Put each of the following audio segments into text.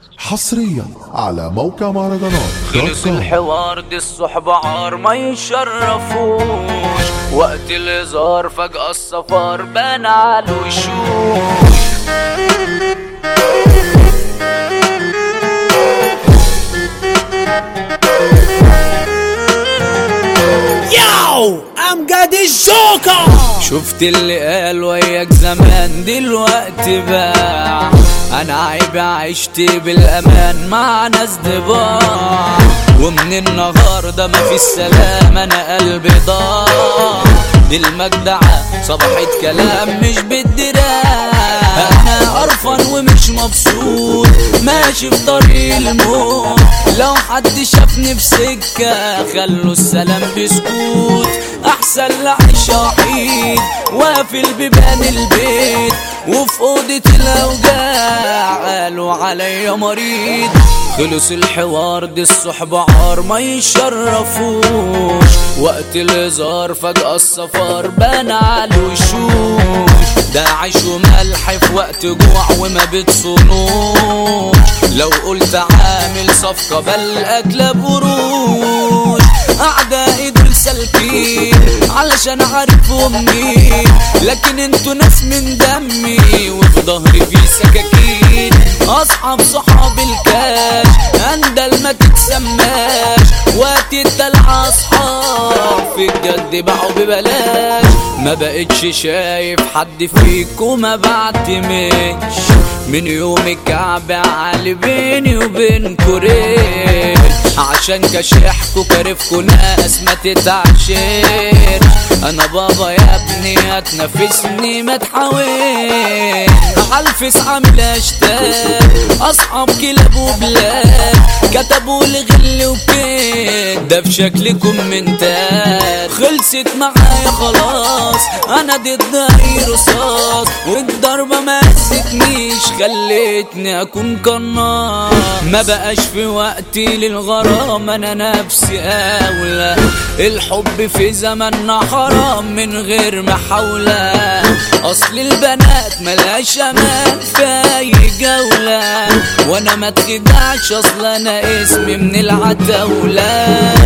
حصريا على موقع مهرجانات خلص الحوار دي الصحبة عار ما يشرفوش وقت الهزار فجأة السفر بان على الوشوش ياو امجد الجوكر شفت اللي قال وياك زمان دلوقتي باع انا عيب عشت بالامان مع ناس ضباع ومن النهارده مفيش سلام انا قلبي ضاع المجدعة صبحت كلام مش بالدراع انا قرفان ومش مبسوط ماشي في طريق الموت لو حد شافني في سكة خلوا السلام بسكوت احسن لعيش وحيد وافي ببان البيت وفي اوضة الاوجاع قالوا عليا مريض خلص الحوار دي الصحبة عار ما يشرفوش وقت الهزار فجأة السفر بان على الوشوش ده عيش وملح في وقت جوع وما بتصونوش لو قلت عامل صفقة بل أكلب قروش أعدائي دول سالكين علشان عارفهم مين لكن انتوا ناس من دمي وفي ظهري في سكاكين أصحاب صحاب الكاش أندل ما تتسماش وقت الدلع أصحاب في الجد باعوا ببلاش ما بقتش شايف حد فيكم ما بعتمدش من يوم الكعب على بيني وبينكوا ريش عشان كشحكوا كارفكوا ناس ما تتعشرش انا بابا يا ابني هتنافسني ما تحاولش عالفس عامل اشتاق اصحاب كلاب وبلاد كتبوا لي غل وكيد ده في شكل كومنتات خلصت معايا خلاص انا ضد اي رصاص والضربه ما مسكنيش خلتني اكون قناص ما بقاش في وقتي للغرام انا نفسي اولى الحب في زماننا حرام من غير محاولة اصل البنات ملهاش امان في اي جولة وانا ما تخدعش اصل انا اسمي من العتاولة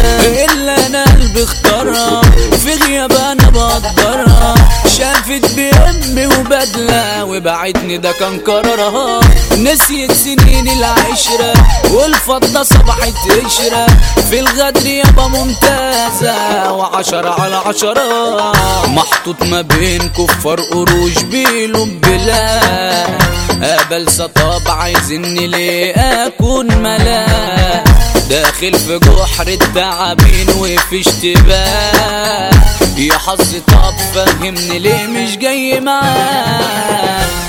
الا انا قلبي اختارها في غياب انا بقدرها شافت بامي وبدلة وبعتني ده كان قرارها نسيت سنين العشرة والفضة صبحت قشرة في الغدر يابا ممتازة وعشرة على عشرة محطوط ما بين كفار قروش بيلوم بلا قبل سطاب عايزني ليه اكون ملاك داخل في جحر التعابين وفي اشتباه يا حظ طب فهمني ليه مش جاي معاك